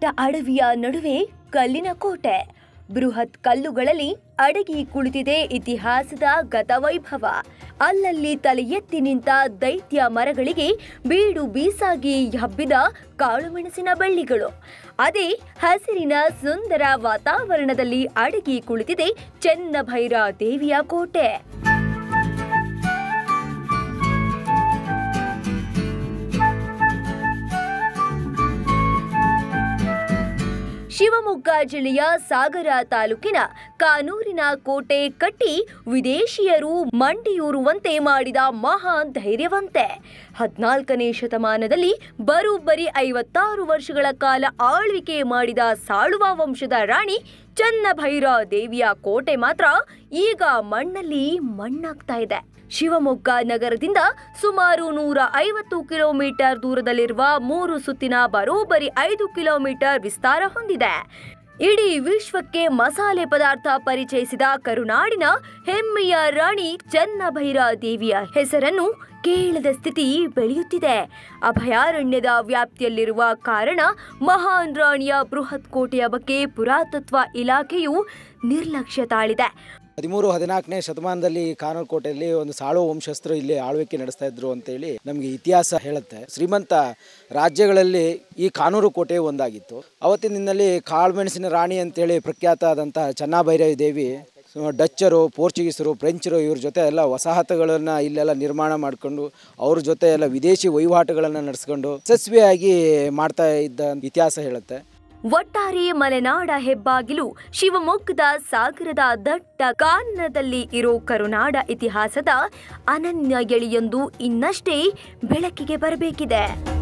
ಅಡವಿಯ ನಡುವೆ ಕಲ್ಲಿನ ಕೋಟೆ ಬೃಹತ್ ಕಲ್ಲುಗಳಲ್ಲಿ ಅಡಗಿ ಕುಳಿತಿದೆ ಇತಿಹಾಸದ ಗತವೈಭವ ಅಲ್ಲಲ್ಲಿ ತಲೆ ಎತ್ತಿ ನಿಂತ ದೈತ್ಯ ಮರಗಳಿಗೆ ಬೀಡು ಬೀಸಾಗಿ ಹಬ್ಬಿದ ಕಾಳುಮೆಣಸಿನ ಬಳ್ಳಿಗಳು ಅದೇ ಹಸಿರಿನ ಸುಂದರ ವಾತಾವರಣದಲ್ಲಿ ಅಡಗಿ ಕುಳಿತಿದೆ ಚೆನ್ನಭೈರ ದೇವಿಯ ಕೋಟೆ ಶಿವಮೊಗ್ಗ ಜಿಲ್ಲೆಯ ಸಾಗರ ತಾಲೂಕಿನ ಕಾನೂರಿನ ಕೋಟೆ ಕಟ್ಟಿ ವಿದೇಶಿಯರು ಮಂಡಿಯೂರುವಂತೆ ಮಾಡಿದ ಮಹಾನ್ ಧೈರ್ಯವಂತೆ ಹದಿನಾಲ್ಕನೇ ಶತಮಾನದಲ್ಲಿ ಬರೋಬ್ಬರಿ ಐವತ್ತಾರು ವರ್ಷಗಳ ಕಾಲ ಆಳ್ವಿಕೆ ಮಾಡಿದ ಸಾಳುವ ವಂಶದ ರಾಣಿ ಚನ್ನಭೈರ ದೇವಿಯ ಕೋಟೆ ಮಾತ್ರ ಈಗ ಮಣ್ಣಲ್ಲಿ ಮಣ್ಣಾಗ್ತಾ ಇದೆ ಶಿವಮೊಗ್ಗ ನಗರದಿಂದ ಸುಮಾರು ನೂರ ಐವತ್ತು ಕಿಲೋಮೀಟರ್ ದೂರದಲ್ಲಿರುವ ಮೂರು ಸುತ್ತಿನ ಬರೋಬ್ಬರಿ ಐದು ಕಿಲೋಮೀಟರ್ ವಿಸ್ತಾರ ಹೊಂದಿದೆ ಇಡೀ ವಿಶ್ವಕ್ಕೆ ಮಸಾಲೆ ಪದಾರ್ಥ ಪರಿಚಯಿಸಿದ ಕರುನಾಡಿನ ಹೆಮ್ಮೆಯ ರಾಣಿ ಚನ್ನಭೈರ ದೇವಿಯ ಹೆಸರನ್ನು ಕೇಳದ ಸ್ಥಿತಿ ಬೆಳೆಯುತ್ತಿದೆ ಅಭಯಾರಣ್ಯದ ವ್ಯಾಪ್ತಿಯಲ್ಲಿರುವ ಕಾರಣ ಮಹಾನ್ ರಾಣಿಯ ಬೃಹತ್ ಕೋಟೆಯ ಬಗ್ಗೆ ಪುರಾತತ್ವ ಇಲಾಖೆಯು ನಿರ್ಲಕ್ಷ್ಯ ತಾಳಿದೆ ಹದಿಮೂರು ಹದಿನಾಲ್ಕನೇ ಶತಮಾನದಲ್ಲಿ ಕಾನೂರು ಕೋಟೆಯಲ್ಲಿ ಒಂದು ಸಾಳು ವಂಶಸ್ಥರು ಇಲ್ಲಿ ಆಳ್ವಿಕೆ ನಡೆಸ್ತಾ ಇದ್ರು ಅಂತೇಳಿ ನಮಗೆ ಇತಿಹಾಸ ಹೇಳುತ್ತೆ ಶ್ರೀಮಂತ ರಾಜ್ಯಗಳಲ್ಲಿ ಈ ಕಾನೂರು ಕೋಟೆ ಒಂದಾಗಿತ್ತು ಅವತ್ತಿನ ದಿನದಲ್ಲಿ ಕಾಳುಮೆಣಸಿನ ರಾಣಿ ಅಂತೇಳಿ ಪ್ರಖ್ಯಾತ ಆದಂತಹ ಚೆನ್ನಾಭೈರವಿ ದೇವಿ ಸೊ ಡಚ್ಚರು ಪೋರ್ಚುಗೀಸರು ಫ್ರೆಂಚರು ಇವ್ರ ಜೊತೆ ಎಲ್ಲ ವಸಾಹತುಗಳನ್ನು ಇಲ್ಲೆಲ್ಲ ನಿರ್ಮಾಣ ಮಾಡಿಕೊಂಡು ಅವ್ರ ಜೊತೆ ಎಲ್ಲ ವಿದೇಶಿ ವಹಿವಾಟುಗಳನ್ನು ನಡೆಸ್ಕೊಂಡು ಯಶಸ್ವಿಯಾಗಿ ಮಾಡ್ತಾ ಇದ್ದ ಇತಿಹಾಸ ಹೇಳುತ್ತೆ ಒಟ್ಟಾರೆ ಮಲೆನಾಡ ಹೆಬ್ಬಾಗಿಲು ಶಿವಮೊಗ್ಗದ ಸಾಗರದ ದಟ್ಟ ಕಾನನದಲ್ಲಿ ಇರೋ ಕರುನಾಡ ಇತಿಹಾಸದ ಅನನ್ಯ ಎಳೆಯೊಂದು ಇನ್ನಷ್ಟೇ ಬೆಳಕಿಗೆ ಬರಬೇಕಿದೆ